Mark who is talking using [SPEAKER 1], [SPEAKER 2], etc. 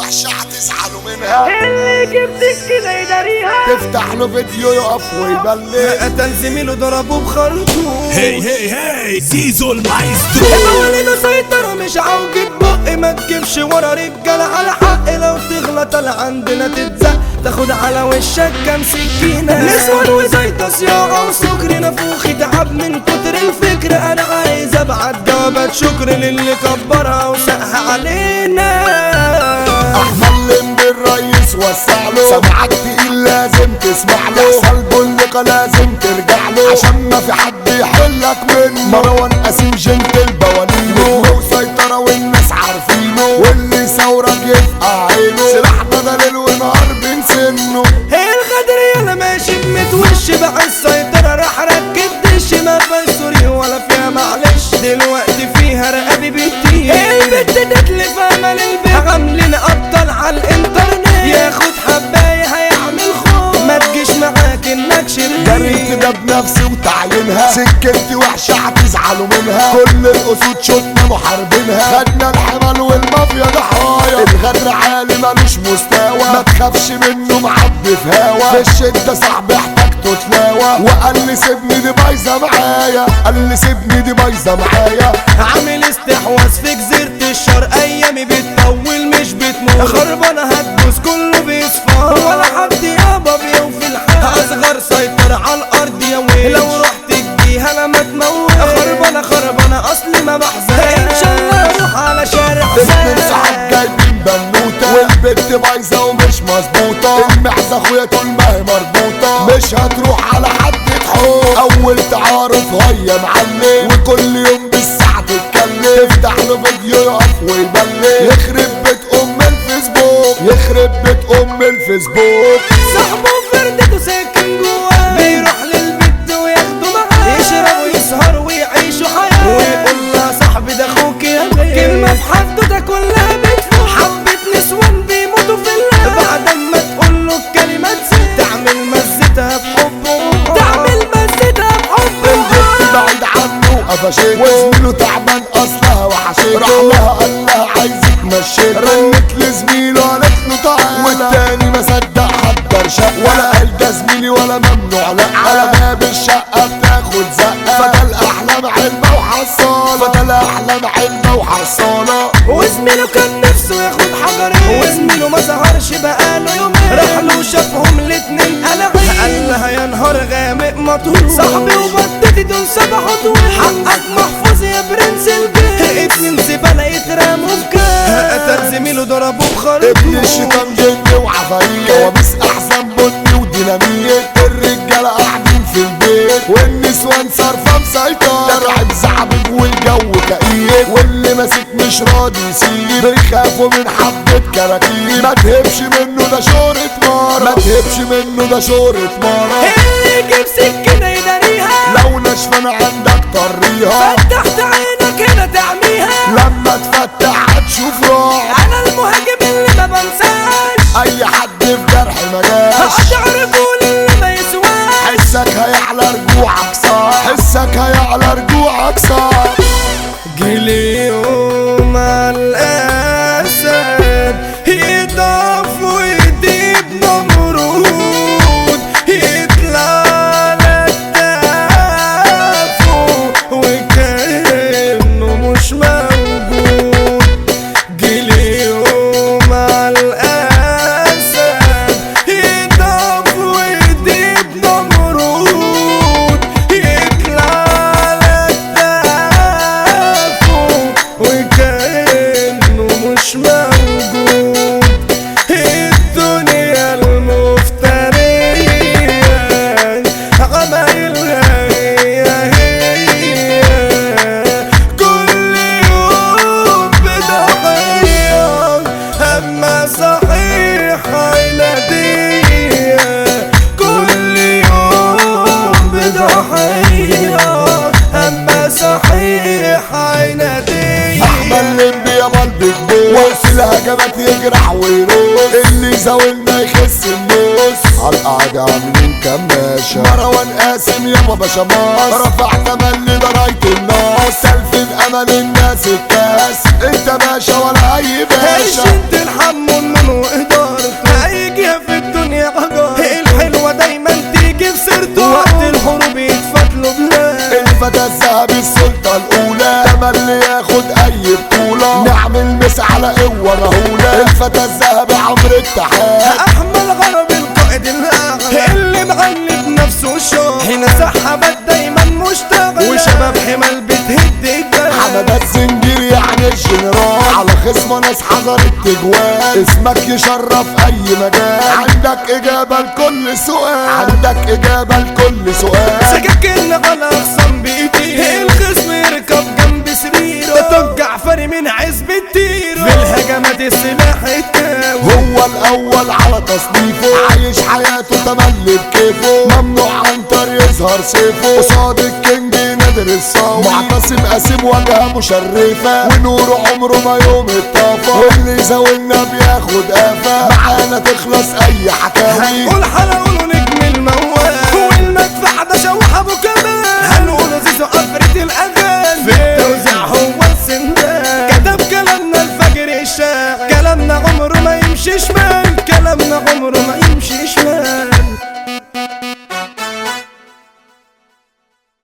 [SPEAKER 1] وحشة هتزعلوا منها
[SPEAKER 2] اللي جبتك كده يداريها
[SPEAKER 1] تفتح له فيديو يقف ويبلغ
[SPEAKER 3] قتل زميله ضربه بخرطوم
[SPEAKER 4] هي هي هي زيزو المايسترو
[SPEAKER 3] مواليد سيطرة مش عوجة بق ما تجيبش ورا رجالة على حق لو تغلط انا عندنا تتزق تاخد على وشك كام سكينة نسوان وزيطة صياغة وسكر نفوخي تعب من كتر الفكر انا عايز ابعت جوابات شكر للي كبرها وسقها علينا
[SPEAKER 1] احمل بالريس وسع له سمعك تقيل لازم تسمع له قلبه اللقا لازم ترجع له عشان ما في حد يحلك منه مروان قاسم جنت البوالينه وسيطرة والناس عارفينه واللي ثورك يفقع عينه سلاحنا دليل ونهار بين سنه
[SPEAKER 3] هي الغدر يلا ماشي بميت وش بقى السيطرة راح ركب دش ما فيهاش سوري ولا فيها معلش دلوقتي فيها رقابي بكتير البت تتلف امل البيت عاملين ابطال على الانترنت ياخد حباية هيعمل خوف ما تجيش معاك انك
[SPEAKER 1] جريت
[SPEAKER 3] شرير
[SPEAKER 1] ده بنفسي وتعينها سكنتي وحشة هتزعلوا منها كل الاسود شطنا محاربينها خدنا الحمل والمافيا ضحايا الغدر عالي ملوش مستوى ما تخافش منه معبي في هوا في الشدة صاحبي احتاجته تلاوى وقال لي سيبني دي بايظة معايا قال لي سيبني دي بايظة معايا
[SPEAKER 3] عامل استحواذ في جزيرة الشر ايامي بتطول مش بتموت خربانة هتبوس كله بيصفى ولا حد يابا بيوفي الحال اصغر سيطرة على الارض يا ويل لو رحت تجيها انا ما تموت خربانة خربانة اصلي ما بحزن ان شاء الله اروح على شارع
[SPEAKER 1] اتنين صحاب
[SPEAKER 3] زين
[SPEAKER 1] جايبين بنوتة والبت بايظة ومش مظبوطة المعزة اخويا طول ما هي مربوطة مش هتروح على حد تحوق اول تعارف هيا معلم وكل يوم بالساعة تتكلم تفتح له فيديو يقف ويبلغ يخرب بيت ام الفيسبوك يخرب بيت ام الفيسبوك
[SPEAKER 3] صاحبه فردته ساكن جواه بيروح للبيت وياخده معاه يشرب ويسهر ويعيشوا حياة ويقول لها صاحبي ده اخوك يا بيه كلمة في حدوتة كلها بتفوق حبة نسوان بيموتوا في الله بعد ما تقول له الكلمات زي تعمل مزتها بحبه تعمل مزتها
[SPEAKER 1] البت
[SPEAKER 3] بحبه
[SPEAKER 1] بعيد عنه وقفشته وزميله تعبان اصلها وحشته راح لها قال لها عايزك مشيته رنت لزميله قالت له تعالى والتاني ما صدق حضر شقه ولا قال ده زميلي ولا ممنوع لا على باب الشقه بتاخد زقه فده الاحلام علبه وحصاله فده الاحلام علبه وحصاله
[SPEAKER 3] وزميله كان نفسه ياخد حجرين وزميله ما ظهرش بقاله يومين راح له شافهم الاتنين قلعين قال لها يا نهار غامق مطهور صاحبي وبدتي دول سبع خطوات حقك محفوظ يا برنس البيت اتنين زبالة يترموا في كاس قتل زميله ضربه بخرطوم
[SPEAKER 1] ابن الشيطان جن وعفاريت كوابيس احزان بني وديناميت الرجاله قاعدين في البيت والنسوان صارفه مسيطر ترعب زعبب والجو كئيب واللي ماسك مش راضي يسيب بيخافوا من حبه كراكيب ما تهبش منه ده شهرة مارة ما تهبش منه ده شهرة مارة
[SPEAKER 3] اللي يجيب سكينة يداريها
[SPEAKER 1] لو نشفان عندك طريها
[SPEAKER 3] فتحت عينك هنا تعميها
[SPEAKER 1] لما تفتح هتشوف راح
[SPEAKER 3] انا المهاجم اللي ما بنساش
[SPEAKER 1] اي حد في جرح ما جاش
[SPEAKER 3] هقطع رجول اللي ما يسواش
[SPEAKER 1] حسك هيعلى رجوعك صح حسك هيعلى رجوعك صح
[SPEAKER 3] جيلي يوم الأسد يضعف ويديب نمرود يطلع للتافه وكأنه مش موجود جيلي يوم الأسد يضعف ويديب نمرود يطلع للتافه وكأنه مش موجود الدنيا المفترية عمايلها هي هي كل يوم بضحية أما صحيح عينادية كل يوم بضحية أما صحيح عينادية
[SPEAKER 1] احمد لمبي يا مال بوس الهجمات يجرح ويروس اللي زاولنا يخس النص على القعدة عاملين كماشة مروان قاسم يابا باشا ماس رفع تملي ضرايت الناس سلف امل الناس الكاس انت باشا ولا اي باشا
[SPEAKER 3] هيشد الحم من
[SPEAKER 1] رهولة الفتى الذهبي عمرو التحاب
[SPEAKER 3] احمد غرب القائد الاعلى اللي معلم نفسه شو حين سحبت دايما مشتغل وشباب حمل بتهد الجبل
[SPEAKER 1] حمادات زنجير يعني الجنرال على خصم ناس حضرت تجوال اسمك يشرف اي مجال عندك اجابة لكل سؤال عندك اجابة لكل سؤال
[SPEAKER 3] سكاكين على اخصام بايديه الخصم يركب جنب سريره ده توجع فري من عزب التيرو في الهجمات السلاح التاوي
[SPEAKER 1] هو الاول على تصنيفه عايش حياته تملي بكيفه ممنوع عنتر يظهر سيفه قصاد الكينج نادر الصاوي معتصم قاسم واجهه مشرفه ونوره عمره ما يوم اتطفى واللي زاولنا بياخد قفا معانا تخلص اي حكاوي
[SPEAKER 3] هنقول حلقة ونجي